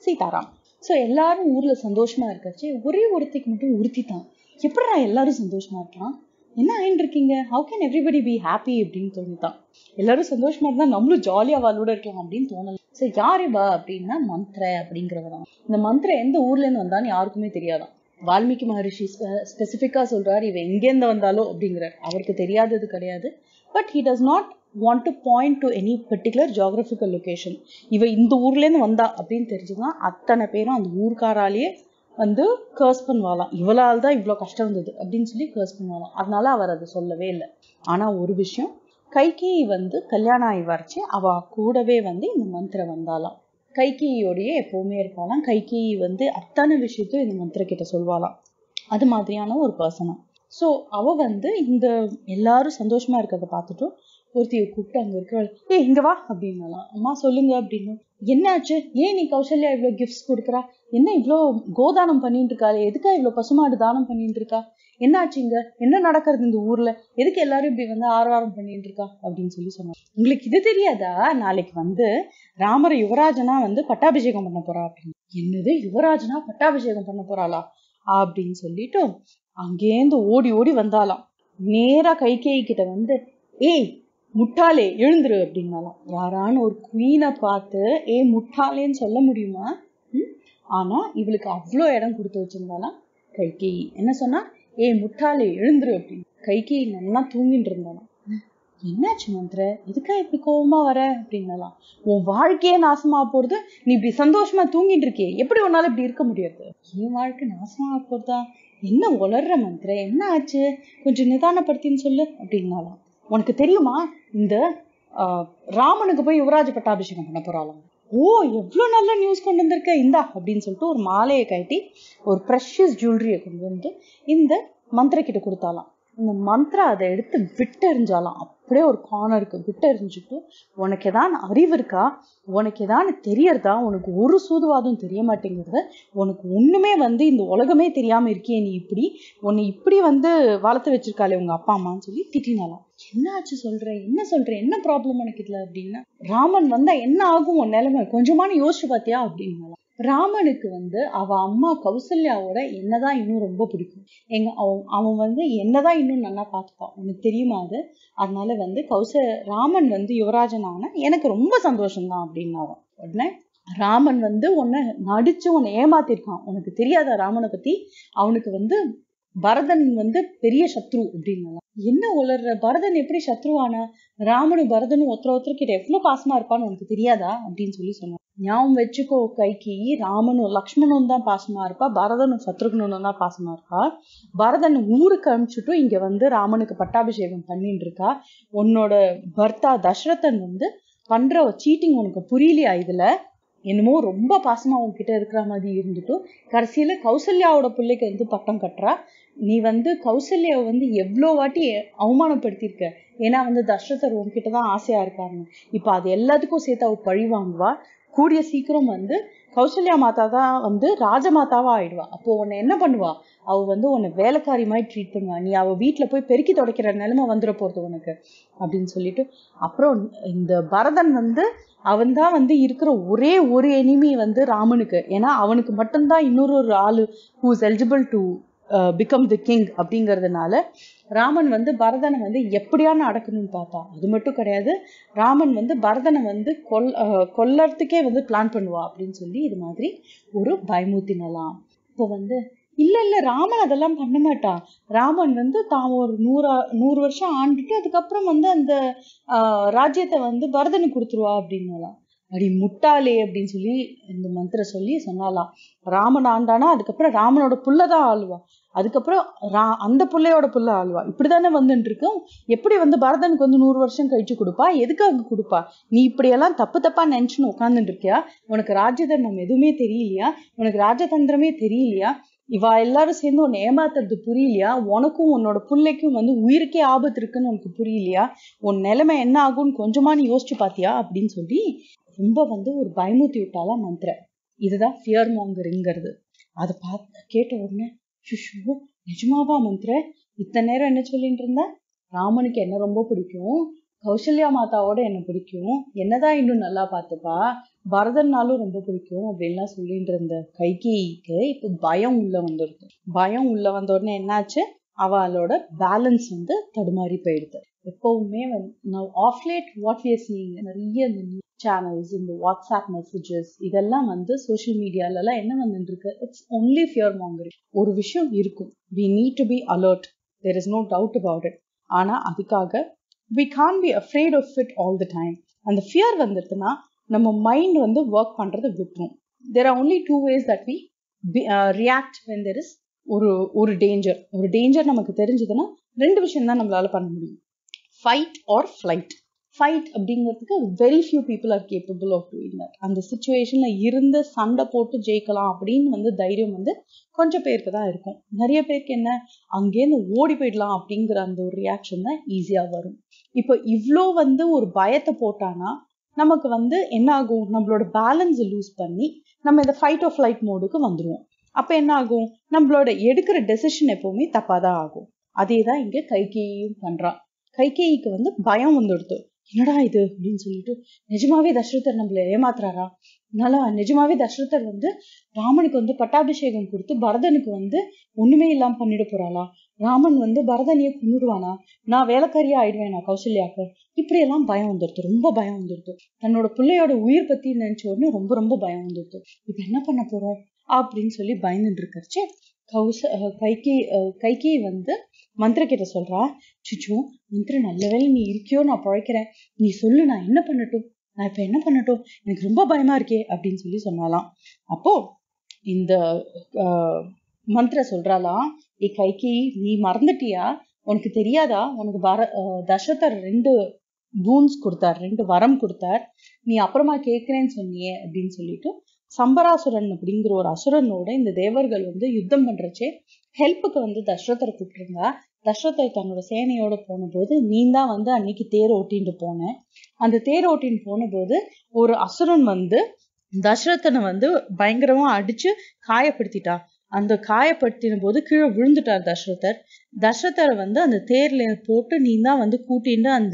Sitaram so எல்லாரும் ஊர்ல சந்தோஷமா இருக்காச்சு ஒரே ஒருத்திக்கு மட்டும் உறுத்தி தான் எப்படிடா எல்லாரும் சந்தோஷமா இருக்கலாம் என்ன ஆயின்னு இருக்கீங்க how can everybody be happy அப்படின்னு தோணித்தான் எல்லாரும் சந்தோஷமா இருந்தா நம்மளும் ஜாலியா அவளோட இருக்கலாம் அப்படின்னு தோணல ஸோ யாரு பா அப்படின்னா மந்த்ர அப்படிங்கிறவ தான் இந்த மந்த்ர எந்த ஊர்ல இருந்து வந்தான்னு யாருக்குமே தெரியாதான் வால்மீகி மகரிஷி ஸ்பெசிஃபிக்கா சொல்றாரு இவ எங்கேருந்து வந்தாலோ அப்படிங்கிறார் அவருக்கு தெரியாதது கிடையாது but he does not want to point to any particular geographical location இவ இந்த ஊர்லேருந்து வந்தா அப்படின்னு தெரிஞ்சுதான் அத்தனை பேரும் அந்த ஊர்க்காராலேயே வந்து கர்ஸ் பண்ணுவாளாம் இவளால் தான் இவ்வளோ கஷ்டம் இருந்தது அப்படின்னு சொல்லி கர்ஸ் பண்ணுவாளாம் அதனால அவர் அதை சொல்லவே இல்லை ஆனா ஒரு விஷயம் கைகேயி வந்து கல்யாணம் ஆகி வரைச்சு அவ கூடவே வந்து இந்த மந்திர வந்தாலாம் கைகேயோடையே எப்பவுமே இருப்பாளாம் கைகேயி வந்து அத்தனை விஷயத்தையும் இந்த மந்திர கிட்ட சொல்வாளாம் அது மாதிரியான ஒரு பர்சனா ஸோ அவ வந்து இந்த எல்லாரும் சந்தோஷமா இருக்கிறத பார்த்துட்டும் ஒருத்தியை கூப்பிட்டு அங்க இருக்கிற ஏ இங்க வா அப்படின்னாலாம் அம்மா சொல்லுங்க அப்படின்னு என்னாச்சு ஏன் நீ கௌசல்யா இவ்வளோ கிஃப்ட்ஸ் கொடுக்குறா என்ன இவ்வளோ கோதானம் பண்ணிட்டு இருக்காளே எதுக்கா இவ்வளோ பசுமாடு தானம் பண்ணிட்டு இருக்கா என்னாச்சு இங்க என்ன நடக்கிறது இந்த ஊர்ல எதுக்கு எல்லாரும் இப்படி வந்து ஆரவாரம் பண்ணிட்டு இருக்கா அப்படின்னு சொல்லி சொன்னாங்க உங்களுக்கு இது தெரியாதா நாளைக்கு வந்து ராமர யுவராஜனா வந்து பட்டாபிஷேகம் பண்ண போறா அப்படின்னு என்னது யுவராஜனா பட்டாபிஷேகம் பண்ண போறாளா அப்படின்னு சொல்லிட்டு அங்கேருந்து ஓடி ஓடி வந்தாலாம் நேரா கைகேயி கிட்ட வந்து ஏய் முட்டாளே எழுந்துரு அப்படின்னாலாம் யாரான ஒரு குவீனை பார்த்து ஏ முட்டாளேன்னு சொல்ல முடியுமா ம்? ஆனா இவளுக்கு அவ்வளோ இடம் கொடுத்து வச்சிருந்தாலாம் கைகேயி என்ன சொன்னா ஏ முட்டாளே எழுந்துரு அப்படின்னு கைகேயி நல்லா தூங்கிட்டு இருந்தாலாம் என்னாச்சு மந்திர எதுக்கா இப்படி கோவமா வர அப்படின்னாலாம் உன் வாழ்க்கையே நாசமா போறது நீ இப்படி சந்தோஷமா தூங்கிட்டு இருக்கியே எப்படி உன்னால இப்படி இருக்க முடியாது என் வாழ்க்கை நாசமா போறதா என்ன உளர்ற மந்திர என்ன ஆச்சு கொஞ்சம் நிதானப்படுத்தின்னு சொல்லு அப்படின்னாலாம் உனக்கு தெரியுமா இந்த ஆஹ், ராமனுக்கு போய் யுவராஜ பட்டாபிஷேகம் பண்ண போறாளாம் ஓ எவ்வளோ நல்ல நியூஸ் கொண்டு வந்திருக்க இந்தா அப்படின்னு சொல்லிட்டு ஒரு மாலையை கட்டி ஒரு ப்ரெஷியஸ் ஜுவல்லரியை கொண்டு வந்து இந்த மந்திர கிட்ட கொடுத்தாலாம் இந்த மந்த்ரா அதை எடுத்து விட்டெறிஞ்சாலாம் அப்படியே ஒரு கார்னருக்கு விட்டெறிஞ்சிட்டு உனக்கு ஏதான் அறிவு இருக்கா உனக்கு ஏதான் தெரியறதா உனக்கு ஒரு சூதுவாதம் தெரிய மாட்டேங்கிறது உனக்கு ஒண்ணுமே வந்து இந்த உலகமே தெரியாம இருக்கியே நீ இப்படி உன்னை இப்படி வந்து வளர்த்து வச்சிருக்காளே உங்க அப்பா அம்மான்னு சொல்லி திட்டினாலாம் என்ன ஆச்சு சொல்ற என்ன சொல்ற என்ன ப்ராப்ளம் உனக்கு இதுல அப்படின்னா ராமன் வந்தா என்ன ஆகும் உன் நிலைமை கொஞ்சமான யோசிச்சு பாத்தியா அப்படின்னாலாம் ராமனுக்கு வந்து அவ அம்மா கௌசல்யாவோட என்னதான் இன்னும் ரொம்ப பிடிக்கும் எங்க அவன் அவன் வந்து என்னதான் இன்னும் நல்லா பார்த்துப்பான் உனக்கு தெரியுமா அது அதனால வந்து கௌச ராமன் வந்து யுவராஜன் ஆனா எனக்கு ரொம்ப சந்தோஷம்தான் அப்படின்னாவும் உடனே ராமன் வந்து உன்னை நடிச்சு உன்னை ஏமாத்திருக்கான் உனக்கு தெரியாதா ராமனை பத்தி அவனுக்கு வந்து பரதன் வந்து பெரிய சத்ரு அப்படின்னாலாம் என்ன உளர்ற பரதன் எப்படி சத்ருவானா ராமனும் பரதனும் ஒருத்தர் ஒருத்தர் கிட்ட எவ்வளவு பாசமா இருப்பான்னு உனக்கு தெரியாதா அப்படின்னு சொல்லி சொன்னான் ஞாபகம் வச்சுக்கோ கைகி ராமனும் லக்ஷ்மணும் தான் பாசமா இருப்பா பரதனும் சத்ருகனும் தான் பாசமா இருக்கா பரதன் ஊருக்கு அனுப்பிச்சுட்டும் இங்க வந்து ராமனுக்கு பட்டாபிஷேகம் பண்ணிட்டு இருக்கா உன்னோட பர்த்தா தசரதன் வந்து பண்ற சீட்டிங் உனக்கு புரியலையா இதுல என்னமோ ரொம்ப பாசமா உன்கிட்ட இருக்கிற மாதிரி இருந்துட்டும் கடைசியில கௌசல்யாவோட பிள்ளைக்கு வந்து பட்டம் கட்டுறா நீ வந்து கௌசல்யாவை வந்து எவ்வளோ வாட்டி அவமானப்படுத்தியிருக்க ஏன்னா வந்து தசரதர் உன்கிட்ட தான் ஆசையா இருக்காருன்னு இப்ப அது எல்லாத்துக்கும் சேர்த்து அவ பழி வாங்குவா கூடிய சீக்கிரம் வந்து கௌசல்யா மாதா தான் வந்து ராஜமாதாவா ஆயிடுவா அப்போ உன்னை என்ன பண்ணுவா அவ வந்து உன்னை வேலைக்காரி மாதிரி ட்ரீட் பண்ணுவா நீ அவ வீட்டுல போய் பெருக்கி துடைக்கிற நிலைமை வந்துட போறது உனக்கு அப்படின்னு சொல்லிட்டு அப்புறம் இந்த பரதன் வந்து அவன் தான் வந்து இருக்கிற ஒரே ஒரு எனிமி வந்து ராமனுக்கு ஏன்னா அவனுக்கு மட்டும்தான் இன்னொரு ஒரு ஆளு who is eligible to become the king அப்படிங்கிறதுனால ராமன் வந்து பரதனை வந்து எப்படியான அடக்கணும்னு பார்த்தா அது மட்டும் கிடையாது ராமன் வந்து பரதனை வந்து கொல் அஹ் கொல்லறதுக்கே வந்து பிளான் பண்ணுவா அப்படின்னு சொல்லி இது மாதிரி ஒரு பயமூத்தினலாம் இப்போ வந்து இல்ல இல்ல ராமன் அதெல்லாம் பண்ண மாட்டான் ராமன் வந்து தான் ஒரு நூறா நூறு வருஷம் ஆண்டுட்டு அதுக்கப்புறம் வந்து அந்த ஆஹ் ராஜ்யத்தை வந்து பரதனுக்கு கொடுத்துருவா அப்படின்னாலாம் அடி முட்டாளே அப்படின்னு சொல்லி இந்த மந்திர சொல்லி சொன்னாலாம் ராமன் ஆண்டானா அதுக்கப்புறம் ராமனோட புள்ளதான் ஆளுவா அதுக்கப்புறம் ரா அந்த புள்ளையோட புள்ள ஆளுவா இப்படிதானே வந்துட்டு இருக்கும் எப்படி வந்து பரதனுக்கு வந்து நூறு வருஷம் கழிச்சு கொடுப்பா எதுக்காக கொடுப்பா நீ இப்படியெல்லாம் தப்பு தப்பா நினைச்சுன்னு உட்காந்துட்டு இருக்கியா உனக்கு ராஜதர்மம் எதுவுமே தெரியலையா உனக்கு ராஜதந்திரமே தெரியலையா இவா எல்லாரும் சேர்ந்து உன்னை ஏமாத்துறது புரியலையா உனக்கும் உன்னோட பிள்ளைக்கும் வந்து உயிருக்கே ஆபத்து இருக்குன்னு உனக்கு புரியலையா உன் நிலைமை என்ன ஆகும்னு கொஞ்சமா நீ யோசிச்சு பாத்தியா அப்படின்னு சொல்லி ரொம்ப வந்து ஒரு பயமுத்தி விட்டாலா மந்திர இதுதான் ஃபியர் மாங்கருங்கிறது அதை பார்த்து கேட்ட உடனே சுஷு நிஜமாவா மந்திர இத்தனை நேரம் என்ன சொல்லிட்டு இருந்தா ராமனுக்கு என்ன ரொம்ப பிடிக்கும் கௌசல்யா மாதாவோட என்ன பிடிக்கும் என்னதான் இன்னும் நல்லா பார்த்துப்பா பரதன்னாலும் ரொம்ப பிடிக்கும் அப்படின்லாம் சொல்லிட்டு இருந்த கைகேயிக்கு இப்போ பயம் உள்ள வந்துருக்கு பயம் உள்ள வந்த உடனே என்னாச்சு அவளோட பேலன்ஸ் வந்து தடுமாறி போயிடுது எப்பவுமே வந்து ஆஃப்லேட் வாட் வியர் சீயிங் நிறைய இந்த சேனல்ஸ் இந்த வாட்ஸ்அப் மெசேஜஸ் இதெல்லாம் வந்து சோஷியல் மீடியாலலாம் என்ன வந்துட்டு இருக்கு இட்ஸ் ஒன்லி ஃபியர் மாங்கரி ஒரு விஷயம் இருக்கும் we need to be alert there is no doubt about it ஆனா அதுக்காக we can be afraid of it all the time அந்த ஃபியர் வந்துடுதுன்னா நம்ம மைண்ட் வந்து ஒர்க் பண்றதை விட்டுரும் there are only two ways that we react when there is ஒரு ஒரு டேஞ்சர் ஒரு டேஞ்சர் நமக்கு தெரிஞ்சதுன்னா ரெண்டு விஷயம் தான் நம்மளால பண்ண முடியும் ஃபைட் ஆர் ஃப்ளைட் ஃபைட் அப்படிங்கிறதுக்கு very few people are capable of doing that அந்த சுச்சுவேஷன்ல இருந்து சண்டை போட்டு ஜெயிக்கலாம் அப்படின்னு வந்து தைரியம் வந்து கொஞ்சம் பேருக்கு தான் இருக்கும் நிறைய பேருக்கு என்ன அங்கேருந்து ஓடி போயிடலாம் அப்படிங்கிற அந்த ஒரு ரியாக்ஷன் தான் ஈஸியா வரும் இப்போ இவ்வளோ வந்து ஒரு பயத்தை போட்டானா நமக்கு வந்து என்ன ஆகும் நம்மளோட பேலன்ஸை லூஸ் பண்ணி நம்ம இந்த ஃபைட் ஆஃப் ஃப்ளைட் மோடுக்கு வந்துருவோம் அப்ப என்ன ஆகும் நம்மளோட எடுக்கிற டெசிஷன் எப்பவுமே தப்பாதான் ஆகும் அதே தான் இங்க கைகேயும் பண்றான் கைகேயிக்கு வந்து பயம் வந்துடுது என்னடா இது அப்படின்னு சொல்லிட்டு நிஜமாவே தசரதர் நம்மள ஏமாத்துறாரா அதனால நிஜமாவே தசரதர் வந்து ராமனுக்கு வந்து பட்டாபிஷேகம் கொடுத்து பரதனுக்கு வந்து ஒண்ணுமே இல்லாம பண்ணிட போறாளா ராமன் வந்து பரதனைய கொண்டுடுவானா நான் வேலைக்காரியா ஆயிடுவேனா கௌசல்யாக்கு இப்படி எல்லாம் பயம் வந்துடுது ரொம்ப பயம் வந்துடுது தன்னோட பிள்ளையோட உயிர் பத்தி நினைச்ச உடனே ரொம்ப ரொம்ப பயம் வந்துடுது இப்ப என்ன பண்ண போறோம் அப்படின்னு சொல்லி பயந்துட்டு இருக்கச்சு கௌச கைகே கைகே வந்து மந்திர கிட்ட சொல்றா சுச்சு மந்திர நல்ல வேலை நீ இருக்கியோ நான் பழைக்கிறேன் நீ சொல்லு நான் என்ன பண்ணட்டும் நான் இப்ப என்ன பண்ணட்டும் எனக்கு ரொம்ப பயமா இருக்கே அப்படின்னு சொல்லி சொன்னாலாம் அப்போ இந்த மந்திர சொல்றாளாம் ஏ கைகி நீ மறந்துட்டியா உனக்கு தெரியாதா உனக்கு வர தசரதர் ரெண்டு பூன்ஸ் கொடுத்தார் ரெண்டு வரம் கொடுத்தார் நீ அப்புறமா கேட்கிறேன்னு சொன்னியே அப்படின்னு சொல்லிட்டு சம்பராசுரன் அப்படிங்கிற ஒரு அசுரனோட இந்த தேவர்கள் வந்து யுத்தம் பண்றச்சே ஹெல்ப்புக்கு வந்து தசரதரை கூப்பிட்டுருந்தா தசரதர் தன்னோட சேனையோட போன போது நீ தான் வந்து அன்னைக்கு தேர் ஓட்டிட்டு போனேன் அந்த தேர் ஓட்டின்னு போன போது ஒரு அசுரன் வந்து தசரதனை வந்து பயங்கரமா அடிச்சு காயப்படுத்திட்டா அந்த காயப்படுத்தின போது கீழே விழுந்துட்டார் தசரதர் தசரதரை வந்து அந்த தேர்ல போட்டு நீ தான் வந்து கூட்டிட்டு அந்த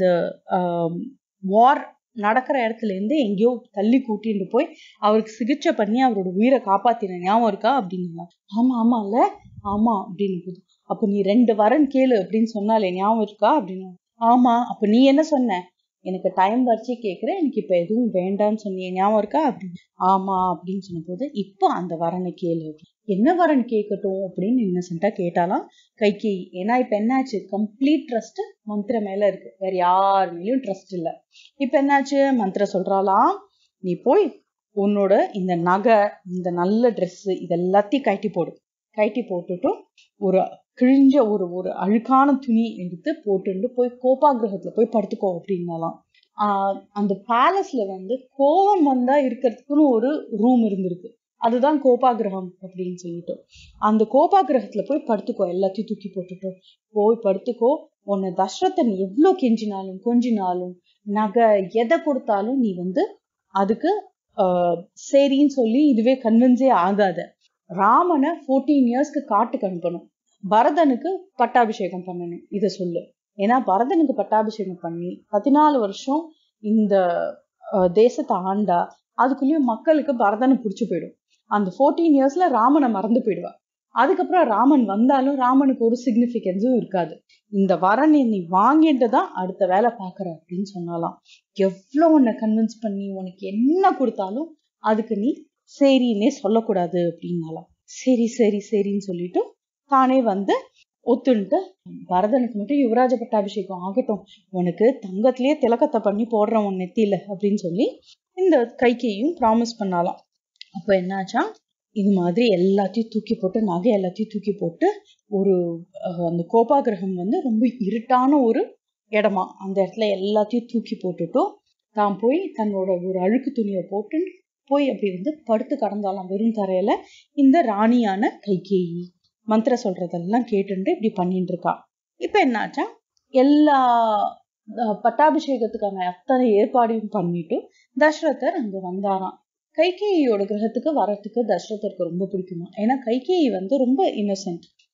வார் நடக்கிற இடத்துல இருந்து எங்கேயோ தள்ளி கூட்டிட்டு போய் அவருக்கு சிகிச்சை பண்ணி அவரோட உயிரை காப்பாத்தின ஞாபகம் இருக்கா அப்படின்னா ஆமா ஆமா இல்ல ஆமா அப்படின்னு போது அப்ப நீ ரெண்டு வரன் கேளு அப்படின்னு சொன்னாலே ஞாபகம் இருக்கா அப்படின்னு ஆமா அப்ப நீ என்ன சொன்ன எனக்கு டைம் வச்சு கேட்குறேன் எனக்கு இப்போ எதுவும் வேண்டாம்னு சொன்னீங்க ஞாபகம் இருக்கா அப்படின்னு ஆமா அப்படின்னு சொன்னபோது இப்போ அந்த வரனை கேளு என்ன வரன் கேட்கட்டும் அப்படின்னு இன்னசென்ட்டா கேட்டாலாம் கைகி ஏன்னா இப்ப என்னாச்சு கம்ப்ளீட் ட்ரஸ்ட் மந்திர மேல இருக்கு வேற யார் மேலயும் ட்ரஸ்ட் இல்ல இப்ப என்னாச்சு மந்திர சொல்றாலாம் நீ போய் உன்னோட இந்த நகை இந்த நல்ல ட்ரெஸ் இதெல்லாத்தையும் கட்டி போடு கட்டி போட்டுட்டும் ஒரு கிழிஞ்ச ஒரு ஒரு அழுக்கான துணி எடுத்து போட்டுட்டு போய் கோபா கிரகத்துல போய் படுத்துக்கோ அப்படின்னாலாம் ஆஹ் அந்த பேலஸ்ல வந்து கோவம் வந்தா இருக்கிறதுக்குன்னு ஒரு ரூம் இருந்திருக்கு அதுதான் கோபா கிரகம் அப்படின்னு சொல்லிட்டு அந்த கோபா கிரகத்துல போய் படுத்துக்கோ எல்லாத்தையும் தூக்கி போட்டுட்டோம் போய் படுத்துக்கோ உன்னை தசரத்தன் எவ்வளவு கெஞ்சினாலும் கொஞ்சினாலும் நகை எதை கொடுத்தாலும் நீ வந்து அதுக்கு ஆஹ் சரின்னு சொல்லி இதுவே கன்வின்ஸே ஆகாத ராமனை ஃபோர்டீன் இயர்ஸ்க்கு காட்டுக்கு அனுப்பணும் பரதனுக்கு பட்டாபிஷேகம் பண்ணணும் இதை சொல்லு ஏன்னா பரதனுக்கு பட்டாபிஷேகம் பண்ணி பதினாலு வருஷம் இந்த தேசத்தை ஆண்டா அதுக்குள்ளேயும் மக்களுக்கு பரதனை பிடிச்சி போயிடும் அந்த ஃபோர்டீன் இயர்ஸ்ல ராமனை மறந்து போயிடுவா அதுக்கப்புறம் ராமன் வந்தாலும் ராமனுக்கு ஒரு சிக்னிஃபிகன்ஸும் இருக்காது இந்த வரனை நீ வாங்கிட்டு தான் அடுத்த வேலை பாக்குற அப்படின்னு சொன்னாலாம் எவ்வளவு உன்னை கன்வின்ஸ் பண்ணி உனக்கு என்ன கொடுத்தாலும் அதுக்கு நீ சரின்னே சொல்லக்கூடாது அப்படின்னாலாம் சரி சரி சரின்னு சொல்லிட்டு தானே வந்து ஒத்துன்ட்டு பரதனுக்கு மட்டும் யுவராஜ பட்டாபிஷேகம் ஆகட்டும் உனக்கு தங்கத்திலேயே திலக்கத்தை பண்ணி போடுறேன் உன் நெத்தியில அப்படின்னு சொல்லி இந்த கைக்கையும் ப்ராமிஸ் பண்ணாலாம் அப்போ என்னாச்சா இது மாதிரி எல்லாத்தையும் தூக்கி போட்டு நகை எல்லாத்தையும் தூக்கி போட்டு ஒரு அந்த கோபா கிரகம் வந்து ரொம்ப இருட்டான ஒரு இடமா அந்த இடத்துல எல்லாத்தையும் தூக்கி போட்டுட்டும் தான் போய் தன்னோட ஒரு அழுக்கு துணியை போட்டு போய் அப்படி வந்து படுத்து கடந்தாலாம் வெறும் தரையில இந்த ராணியான கைகேயி மந்திர சொல்றதெல்லாம் கேட்டுட்டு இப்படி பண்ணிட்டு இருக்கா இப்ப என்னாச்சா எல்லா பட்டாபிஷேகத்துக்கான அத்தனை ஏற்பாடையும் பண்ணிட்டு தசரதர் அங்க வந்தாராம் கைகேயியோட கிரகத்துக்கு வரத்துக்கு தசரதருக்கு ரொம்ப பிடிக்குமா ஏன்னா கைகேயி வந்து ரொம்ப இன்னசென்ட்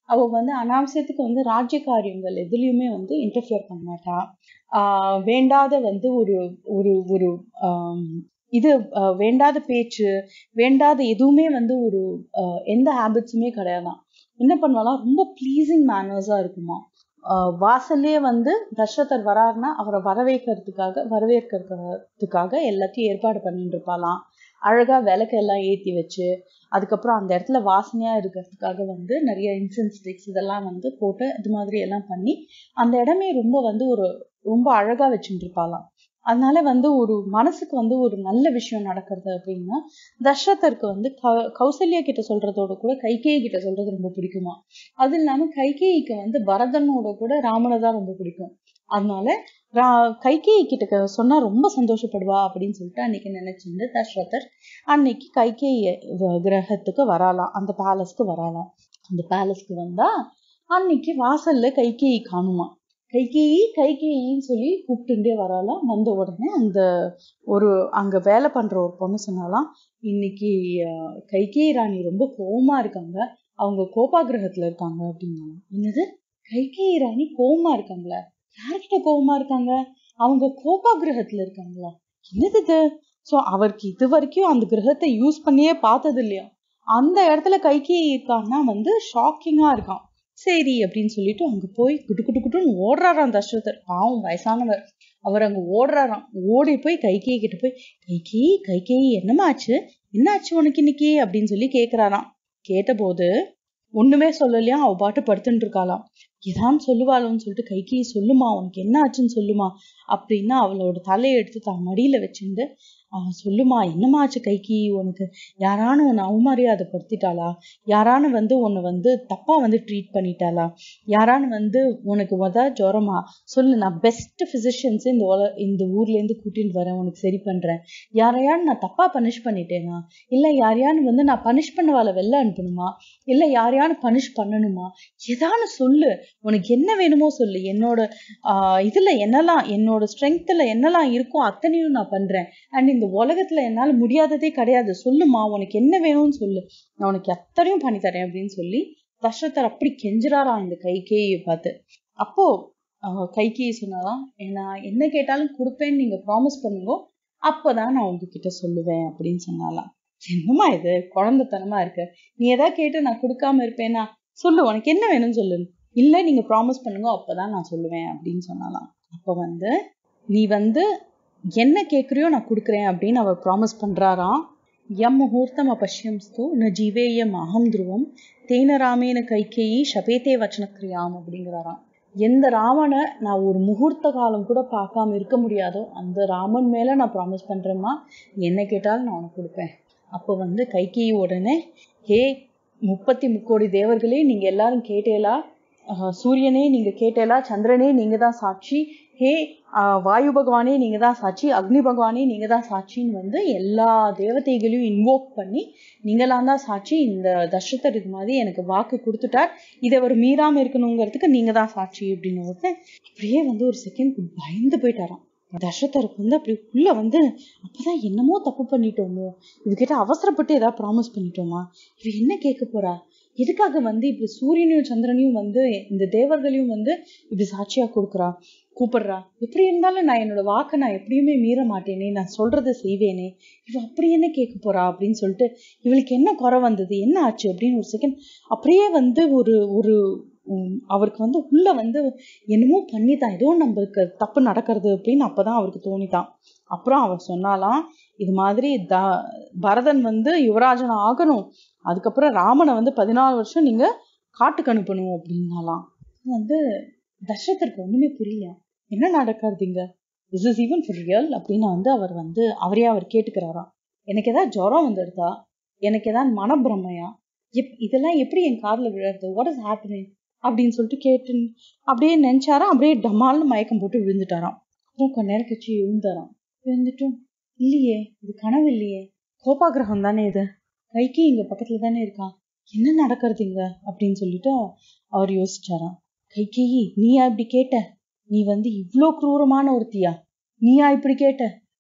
அவ வந்து அனாவசியத்துக்கு வந்து ராஜ்ய காரியங்கள் எதுலயுமே வந்து இன்டர்ஃபியர் பண்ண மாட்டா ஆஹ் வேண்டாத வந்து ஒரு ஒரு ஒரு ஆம், இது ஆஹ் வேண்டாத பேச்சு வேண்டாத எதுவுமே வந்து ஒரு ஆஹ் எந்த ஹேபிட்ஸுமே கிடையாதாம் என்ன பண்ணுவாலாம் ரொம்ப ப்ளீசிங் மேனர்ஸா இருக்குமா ஆஹ் வாசல்லே வந்து தசரதர் வராருன்னா அவரை வரவேற்கிறதுக்காக வரவேற்கிறதுக்காக எல்லாத்தையும் ஏற்பாடு பண்ணிட்டு இருப்பாளாம் அழகா விளக்கு எல்லாம் ஏத்தி வச்சு அதுக்கப்புறம் அந்த இடத்துல வாசனையா இருக்கிறதுக்காக வந்து நிறைய இன்சென்ஸ் ஸ்டிக்ஸ் இதெல்லாம் வந்து போட்டு இது மாதிரி எல்லாம் பண்ணி அந்த இடமே ரொம்ப வந்து ஒரு ரொம்ப அழகா வச்சுட்டு இருப்பாளாம் அதனால வந்து ஒரு மனசுக்கு வந்து ஒரு நல்ல விஷயம் நடக்கிறது அப்படின்னா தசரதருக்கு வந்து க- கௌசல்யா கிட்ட சொல்றதோட கூட கைகேயி கிட்ட சொல்றது ரொம்ப பிடிக்குமா அது இல்லாம கைகேயிக்கு வந்து பரதனோட கூட ராமனை தான் ரொம்ப பிடிக்கும் அதனால ரா- கைகேயி கிட்ட க- சொன்னா ரொம்ப சந்தோஷப்படுவா அப்படின்னு சொல்லிட்டு அன்னைக்கு நினைச்சிருந்து தசரதர் அன்னைக்கு கைகேயி வ- கிரகத்துக்கு வராலாம் அந்த பேலஸ்க்கு வராலாம் அந்த பேலஸ்க்கு வந்தா அன்னைக்கு வாசல்ல கைகேயி காணுமா கைகேயி கைகேயின்னு சொல்லி கூப்பிட்டுட்டே வராலாம் வந்த உடனே அந்த ஒரு அங்க வேலை பண்ற ஒரு பொண்ணு சொன்னாலாம் இன்னைக்கு அஹ், கைகேயி ராணி ரொம்ப கோவமா இருக்காங்க அவங்க கோபா கிரகத்துல இருக்காங்க அப்படின்னாலாம் என்னது கைகேயி ராணி கோவமா இருக்காங்களா யார்கிட்ட கோவமா இருக்காங்க அவங்க கோபா கிரகத்துல இருக்காங்களா என்னது இது சோ அவருக்கு இது வரைக்கும் அந்த கிரகத்தை யூஸ் பண்ணியே பார்த்தது இல்லையா அந்த இடத்துல கைகேயி இருக்கான்னா வந்து ஷாக்கிங்கா இருக்கான் சரி அப்படின்னு சொல்லிட்டு அங்க போய் குடு குடு குடுன்னு ஓடுறாராம் தசரதர் பாவம் வயசானவர் அவர் அங்க ஓடுறாராம் ஓடி போய் கைகேயி கிட்ட போய் கைகேயி கைகேயி என்னம்மா ஆச்சு என்ன ஆச்சு உனக்கு இன்னைக்கு அப்படின்னு சொல்லி கேக்குறாராம் கேட்டபோது ஒண்ணுமே சொல்லலையா அவ பாட்டு படுத்துட்டு இருக்காளாம் ஏதான் சொல்லுவாளோன்னு சொல்லிட்டு கைகேயி சொல்லுமா உனக்கு என்ன ஆச்சுன்னு சொல்லுமா அப்படின்னா அவளோட தலையை எடுத்து தான் மடியில வச்சுட்டு அவன் சொல்லுமா என்னம்மா ஆச்சு கைகி உனக்கு யாரானு உன்னை அவமரியாதைப்படுத்திட்டாளா யாரானு வந்து உன்னை வந்து தப்பா வந்து ட்ரீட் பண்ணிட்டாளா யாரானு வந்து உனக்கு முத ஜுரமா சொல்லு நான் பெஸ்ட் பிசிஷியன்ஸ் இந்த உல இந்த ஊர்ல இருந்து கூட்டிட்டு வரேன் உனக்கு சரி பண்றேன் யாரையான்னு நான் தப்பா பனிஷ் பண்ணிட்டேனா இல்ல யாரையானு வந்து நான் பனிஷ் பண்ணவால வெளில அனுப்பணுமா இல்ல யாரையானு பனிஷ் பண்ணணுமா ஏதானு சொல்லு உனக்கு என்ன வேணுமோ சொல்லு என்னோட ஆஹ் இதுல என்னெல்லாம் என்னோட ஸ்ட்ரென்த்ல என்னெல்லாம் இருக்கோ அத்தனையும் நான் பண்றேன் அண்ட் இந்த உலகத்துல என்னால முடியாததே கிடையாது சொல்லுமா உனக்கு என்ன வேணும்னு சொல்லு நான் உனக்கு அத்தனையும் பண்ணி தரேன் அப்படின்னு சொல்லி தசரதர் அப்படி கெஞ்சுறாராம் இந்த கைகேயை பார்த்து அப்போ ஆஹ் கைகேயி சொன்னாலாம் நான் என்ன கேட்டாலும் கொடுப்பேன்னு நீங்க ப்ராமிஸ் பண்ணுங்க அப்பதான் நான் உங்ககிட்ட சொல்லுவேன் அப்படின்னு சொன்னாலாம் என்னம்மா இது குழந்தைத்தனமா இருக்கு நீ எதாவது கேட்டு நான் கொடுக்காம இருப்பேனா சொல்லு உனக்கு என்ன வேணும்னு சொல்லு இல்ல நீங்க ப்ராமிஸ் பண்ணுங்க அப்பதான் நான் சொல்லுவேன் அப்படின்னு சொன்னாலாம் அப்ப வந்து நீ வந்து என்ன கேக்குறியோ நான் கொடுக்குறேன் அப்படின்னு அவர் ப்ராமிஸ் பண்றாராம் யம் முகூர்த்தம் அபஷ்யம்ஸ்து ந ஜீவேயம் அகம் துருவம் தேன ராமேன கைகேயி ஷபேதே வச்சனக்கிரியாம் அப்படிங்கிறாராம் எந்த ராமனை நான் ஒரு முகூர்த்த காலம் கூட பார்க்காம இருக்க முடியாதோ அந்த ராமன் மேல நான் ப்ராமிஸ் பண்றேம்மா நீ என்ன கேட்டாலும் நான் உனக்கு கொடுப்பேன் அப்போ வந்து கைகேயி உடனே ஹே முப்பத்தி முக்கோடி தேவர்களே நீங்க எல்லாரும் கேட்டேலா ஆஹ் சூரியனே நீங்க கேட்டேலா சந்திரனே நீங்க தான் சாட்சி ஹே ஆஹ் வாயு பகவானே நீங்க தான் சாட்சி அக்னி பகவானே நீங்க தான் சாட்சின்னு வந்து எல்லா தேவதைகளையும் இன்வோக் பண்ணி நீங்களாம் தான் சாட்சி இந்த தசரதர் இது மாதிரி எனக்கு வாக்கு கொடுத்துட்டார் இதை அவர் மீறாம இருக்கணுங்கிறதுக்கு நீங்க தான் சாட்சி அப்படின்னு உடனே அப்படியே வந்து ஒரு செகண்ட் பயந்து போயிட்டாராம் தசரதருக்கு வந்து அப்படி உள்ள வந்து அப்பதான் என்னமோ தப்பு பண்ணிட்டோமோ இவகிட்ட அவசரப்பட்டு ஏதாவது ப்ராமிஸ் பண்ணிட்டோமா இவ என்ன கேட்க போறா எதுக்காக வந்து இப்படி சூரியனையும் சந்திரனையும் வந்து இந்த தேவர்களையும் வந்து இப்படி சாட்சியா கொடுக்குறா கூப்பிடுறா எப்படி இருந்தாலும் நான் என்னோட வாக்கை நான் எப்படியுமே மீற மாட்டேனே நான் சொல்றதை செய்வேனே இவ அப்படி என்ன கேட்க போறா அப்படின்னு சொல்லிட்டு இவளுக்கு என்ன குறை வந்தது என்ன ஆச்சு அப்படின்னு ஒரு செகண்ட் அப்படியே வந்து ஒரு ஒரு உம், அவருக்கு வந்து உள்ள வந்து என்னமோ பண்ணித்தான் ஏதோ நம்மளுக்கு தப்பு நடக்கிறது அப்படின்னு அப்பதான் அவருக்கு தோணித்தான் அப்புறம் அவர் சொன்னாலாம் இது மாதிரி த பரதன் வந்து யுவராஜன் ஆகணும் அதுக்கப்புறம் ராமனை வந்து பதினாலு வருஷம் நீங்க காட்டுக்கு அனுப்பணும் அப்படின்னாலாம் வந்து தசரதருக்கு ஒண்ணுமே புரியல என்ன நடக்கிறது இங்க is is even for real அப்படின்னு வந்து அவர் வந்து அவரே அவர் கேட்டுக்கிறாராம் எனக்கு ஏதாவது ஜுரம் வந்துடுதா எனக்கு ஏதாவது மனப்பிரமையா எப் இதெல்லாம் எப்படி என் காதுல விழுறது வாட் இஸ் ஹேப்பனிங் அப்படின்னு சொல்லிட்டு கேட்டு அப்படியே நினைச்சாராம் அப்படியே டமால்னு மயக்கம் போட்டு விழுந்துட்டாராம் அப்புறம் கொஞ்ச நேரம் கழிச்சு எழுந்தாராம் எழுந்துட்டும் இல்லையே இது கனவு இல்லையே கோபா கிரகம் தானே இது கைக்கு இங்க பக்கத்துல தானே இருக்கான் என்ன நடக்கிறது இங்க அப்படின்னு சொல்லிட்டு அவர் யோசிச்சாராம் கைகேயி நீயா இப்படி கேட்ட நீ வந்து இவ்ளோ குரூரமான ஒருத்தியா நீயா இப்படி கேட்ட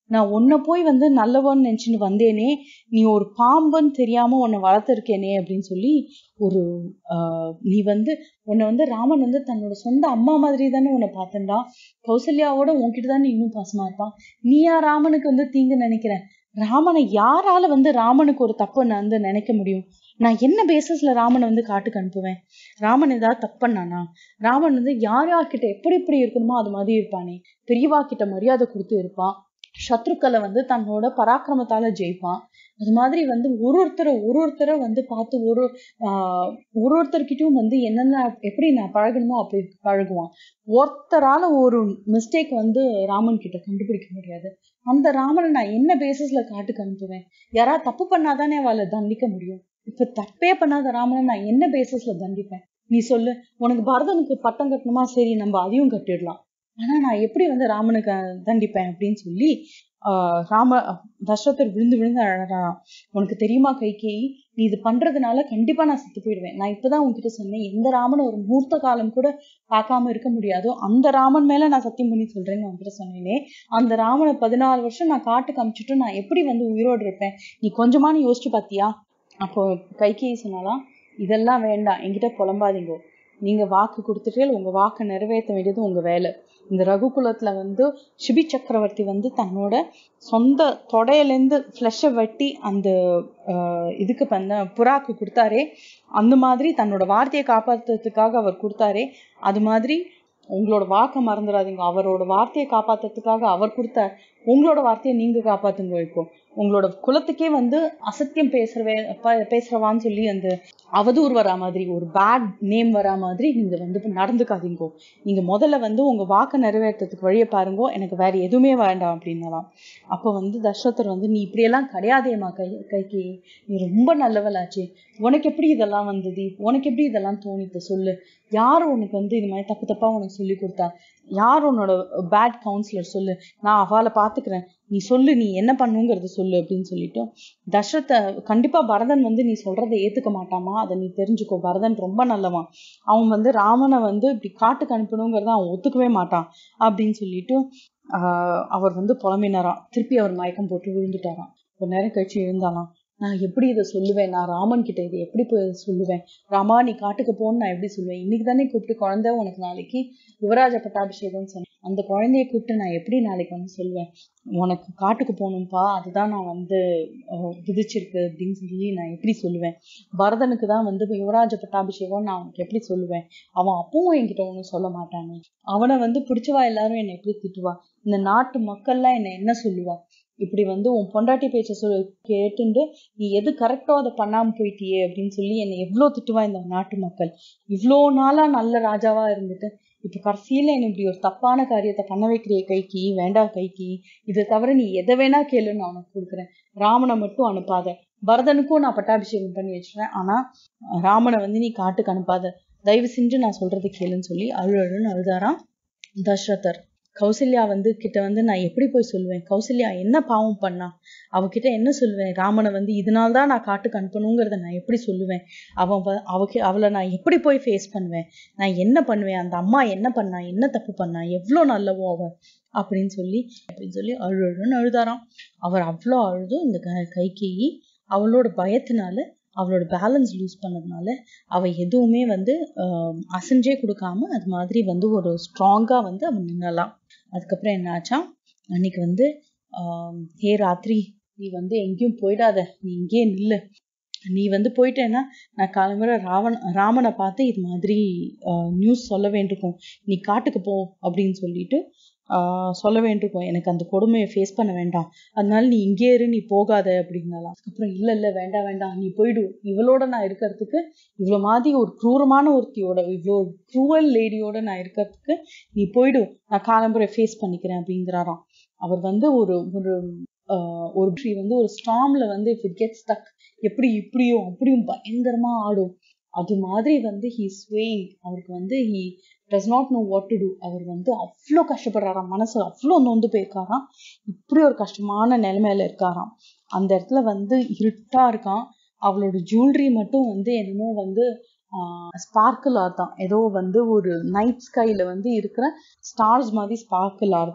நான் உன்னை போய் வந்து நல்லவன்னு நினைச்சுட்டு வந்தேனே நீ ஒரு பாம்புன்னு தெரியாம உன்னை வளர்த்துருக்கேனே அப்படின்னு சொல்லி ஒரு ஆஹ் நீ வந்து உன்னை வந்து ராமன் வந்து தன்னோட சொந்த அம்மா மாதிரி தானே உன்னை பார்த்தண்டா கௌசல்யாவோட உன்கிட்ட தானே இன்னும் பாசமா இருப்பான் நீயா ராமனுக்கு வந்து தீங்கு நினைக்கிற ராமனை யாரால வந்து ராமனுக்கு ஒரு தப்பு நான் வந்து நினைக்க முடியும் நான் என்ன பேசஸ்ல ராமனை வந்து காட்டுக்கு அனுப்புவேன் ராமன் ஏதாவது தப்பு பண்ணானா ராமன் வந்து யார் யார்கிட்ட எப்படி எப்படி இருக்கணுமோ அது மாதிரி இருப்பானே பெரியவா கிட்ட மரியாதை கொடுத்து இருப்பான் சத்ருக்களை வந்து தன்னோட பராக்கிரமத்தால ஜெயிப்பான் அது மாதிரி வந்து ஒரு ஒருத்தரை ஒரு ஒருத்தரை வந்து பார்த்து ஒரு ஆஹ் ஒரு ஒருத்தர்கிட்டயும் வந்து என்னென்ன எப்படி நான் பழகணுமோ அப்படி பழகுவான் ஒருத்தரால ஒரு மிஸ்டேக் வந்து ராமன் கிட்ட கண்டுபிடிக்க முடியாது அந்த ராமனை நான் என்ன பேசிஸ்ல காட்டுக்கு அனுப்புவேன் யாராவது தப்பு பண்ணாதானே அவளை தண்டிக்க முடியும் இப்ப தப்பே பண்ணாத ராமனை நான் என்ன பேசிஸ்ல தண்டிப்பேன் நீ சொல்லு உனக்கு பரதனுக்கு பட்டம் கட்டணுமா சரி நம்ம அதையும் கட்டிடலாம் ஆனா நான் எப்படி வந்து ராமனுக்கு அஹ், தண்டிப்பேன் அப்படின்னு சொல்லி ஆஹ் ராம தசரதர் விழுந்து விழுந்து அழறான் உனக்கு தெரியுமா கைகேயி நீ இது பண்றதுனால கண்டிப்பா நான் செத்து போயிடுவேன் நான் இப்பதான் உன்கிட்ட சொன்னேன் எந்த ராமனை ஒரு முகூர்த்த காலம் கூட பார்க்காம இருக்க முடியாதோ அந்த ராமன் மேல நான் சத்தியம் பண்ணி சொல்றேன்னு உன்கிட்ட சொன்னேனே அந்த ராமனை பதினாலு வருஷம் நான் காட்டுக்கு அமிச்சுட்டு நான் எப்படி வந்து உயிரோடு இருப்பேன் நீ கொஞ்சமானு யோசிச்சு பாத்தியா அப்போ கைகேயி சொன்னாலாம் இதெல்லாம் வேண்டாம் என்கிட்ட புலம்பாதீங்க நீங்க வாக்கு கொடுத்துட்டே உங்க வாக்கை நிறைவேற்ற வேண்டியது உங்க வேலை இந்த ரகுகுலத்துல வந்து சிபி சக்கரவர்த்தி வந்து தன்னோட சொந்த தொடையிலேருந்து ஃப்ளஷை வெட்டி அந்த ஆஹ், இதுக்கு பண்ண புறாக்கு கொடுத்தாரே அந்த மாதிரி தன்னோட வார்த்தையை காப்பாத்துறதுக்காக அவர் கொடுத்தாரே அது மாதிரி உங்களோட வாக்கை மறந்துடாதீங்க அவரோட வார்த்தையை காப்பாத்துறதுக்காக அவர் கொடுத்தார் உங்களோட வார்த்தையை நீங்க காப்பாத்துங்க இப்போ உங்களோட குலத்துக்கே வந்து அசத்தியம் பேசுறவே ப- பேசுறவான்னு சொல்லி அந்த அவதூறு வரா மாதிரி ஒரு பேட் நேம் வரா மாதிரி நீங்க வந்து நடந்துக்காதீங்கோ நீங்க முதல்ல வந்து உங்க வாக்கை நிறைவேற்றத்துக்கு வழியை பாருங்கோ எனக்கு வேற எதுவுமே வேண்டாம் அப்படின்னலாம் அப்போ வந்து தசரதர் வந்து நீ இப்படியெல்லாம் கிடையாதேம்மா கை கைக்கு நீ ரொம்ப நல்லவளாச்சே உனக்கு எப்படி இதெல்லாம் வந்தது உனக்கு எப்படி இதெல்லாம் தோணித்து சொல்லு யார் உனக்கு வந்து இது மாதிரி தப்பு தப்பா உனக்கு சொல்லி கொடுத்தா யார் உன்னோட பேட் கவுன்சிலர் சொல்லு நான் அவளை பாத்துக்கிறேன் நீ சொல்லு நீ என்ன பண்ணுங்கிறத சொல்லு அப்படின்னு சொல்லிட்டு தசரத கண்டிப்பா பரதன் வந்து நீ சொல்றதை ஏத்துக்க மாட்டாமா அதை நீ தெரிஞ்சுக்கோ பரதன் ரொம்ப நல்லவன் அவன் வந்து ராமனை வந்து இப்படி காட்டுக்கு அனுப்பணுங்கிறத அவன் ஒத்துக்கவே மாட்டான் அப்படின்னு சொல்லிட்டு ஆஹ் அவர் வந்து புலம்பினாராம் திருப்பி அவர் மயக்கம் போட்டு விழுந்துட்டாராம் ஒரு நேரம் கழிச்சு எழுந்தாலாம் நான் எப்படி இதை சொல்லுவேன் நான் ராமன் கிட்ட இதை எப்படி போய் சொல்லுவேன் ராமா நீ காட்டுக்கு போன்னு நான் எப்படி சொல்லுவேன் இன்னைக்கு தானே கூப்பிட்டு குழந்தை உனக்கு நாளைக்கு யுவராஜ பட்டாபிஷேகம்னு சொன்னேன் அந்த குழந்தைய கூப்பிட்டு நான் எப்படி நாளைக்கு வந்து சொல்லுவேன் உனக்கு காட்டுக்கு போகணும்ப்பா அதுதான் நான் வந்து அஹ், விதிச்சிருக்கு அப்படின்னு சொல்லி நான் எப்படி சொல்லுவேன் பரதனுக்கு தான் வந்து யுவராஜ பட்டாபிஷேகம் நான் அவனுக்கு எப்படி சொல்லுவேன் அவன் அப்பவும் என்கிட்ட ஒன்றும் சொல்ல மாட்டானே அவனை வந்து பிடிச்சவா எல்லாரும் என்னை எப்படி திட்டுவா இந்த நாட்டு மக்கள்லாம் என்னை என்ன சொல்லுவா இப்படி வந்து உன் பொண்டாட்டி பேச்ச சொல் கேட்டுண்டு நீ எது கரெக்டோ அதை பண்ணாம போயிட்டியே அப்படின்னு சொல்லி என்னை எவ்வளோ திட்டுவா இந்த நாட்டு மக்கள் இவ்வளோ நாளா நல்ல ராஜாவா இருந்துட்டு இப்ப கடைசியில என்ன இப்படி ஒரு தப்பான காரியத்தை பண்ண வைக்கிறிய கைக்கு வேண்டாம் கைக்கு இதை தவிர நீ எதை வேணா கேளுன்னு நான் உனக்கு கொடுக்குறேன் ராமனை மட்டும் அனுப்பாத பரதனுக்கும் நான் பட்டாபிஷேகம் பண்ணி வச்சிருவேன் ஆனா ராமனை வந்து நீ காட்டுக்கு அனுப்பாத தயவு செஞ்சு நான் சொல்றது கேளுன்னு சொல்லி அழு அழுன்னு அழுதாராம் தசரதர் கௌசல்யா வந்து கிட்ட வந்து நான் எப்படி போய் சொல்லுவேன் கௌசல்யா என்ன பாவம் பண்ணா அவகிட்ட என்ன சொல்லுவேன் ராமனை வந்து இதனால தான் நான் காட்டுக்கு அனுப்பணுங்கிறத நான் எப்படி சொல்லுவேன் அவன் வ- அவக்கு அவளை நான் எப்படி போய் ஃபேஸ் பண்ணுவேன் நான் என்ன பண்ணுவேன் அந்த அம்மா என்ன பண்ணா என்ன தப்பு பண்ணா எவ்வளோ நல்லவோ அவ அப்படின்னு சொல்லி அப்படின்னு சொல்லி அழு அழுன்னு அழுதாராம் அவர் அவ்வளோ அழுதும் இந்த க- கைகேயி அவளோட பயத்தினால அவளோட பேலன்ஸ் லூஸ் பண்ணதுனால அவ எதுவுமே வந்து ஆஹ், அசைஞ்சே கொடுக்காம அது மாதிரி வந்து ஒரு ஸ்ட்ராங்கா வந்து அவன் நின்னலாம் அதுக்கப்புறம் என்ன ஆச்சா அன்னைக்கு வந்து ஆஹ், ஹே ராத்திரி நீ வந்து எங்கேயும் போயிடாத நீ இங்கேயே நில்லு நீ வந்து போயிட்டேன்னா நான் காலம்பர ராவன் ராமனை பார்த்து இது மாதிரி நியூஸ் சொல்ல வேண்டியிருக்கும் நீ காட்டுக்கு போ அப்படின்னு சொல்லிட்டு ஆஹ் சொல்ல வேண்டியிருக்கும் எனக்கு அந்த கொடுமையை ஃபேஸ் பண்ண வேண்டாம் அதனால நீ இங்கே இரு நீ போகாத அப்படின்னாலாம் அதுக்கப்புறம் இல்ல இல்ல வேண்டாம் வேண்டாம் நீ போயிடு இவளோட நான் இருக்கிறதுக்கு இவ்வளோ மாதிரி ஒரு க்ரூரமான ஒருத்தியோட இவ்வளோ க்ரூவல் லேடியோட நான் இருக்கிறதுக்கு நீ போயிடு நான் காலம்பரை ஃபேஸ் பண்ணிக்கிறேன் அப்படிங்கிறாராம் அவர் வந்து ஒரு ஒரு ஆஹ் ஒரு tree வந்து ஒரு ஸ்டாம்ல வந்து இஃப் இட் கெட் ஸ்டக் எப்படி இப்படியும் அப்படியும் பயங்கரமா ஆடும் அது மாதிரி வந்து ஹீ ஸ்வேயிங் அவருக்கு வந்து he does not know what to do அவர் வந்து அவ்வளோ கஷ்டப்படுறாராம் மனசு அவ்வளோ நொந்து போயிருக்காராம் இப்படி ஒரு கஷ்டமான நிலைமையில இருக்காராம் அந்த இடத்துல வந்து இருட்டா இருக்கான் அவளோட ஜுவல்லரி மட்டும் வந்து என்னமோ வந்து ஸ்பார்க்கிள் ஆர்தான் ஏதோ வந்து ஒரு நைட் ஸ்கைல வந்து இருக்கிற ஸ்டார்ஸ் மாதிரி ஸ்பார்க்கிள் ஆர்தான்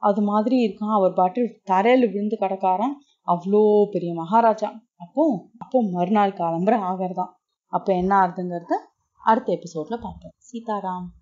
அது மாதிரி இருக்கான் அவர் பாட்டு தரையில விழுந்து கிடக்காராம் அவ்வளோ பெரிய மகாராஜா அப்போ அப்போ மறுநாள் காலம்புற ஆகிறதான் அப்போ என்ன ஆகுதுங்கிறத அடுத்த எபிசோட்ல பார்ப்போம் சீதாராம்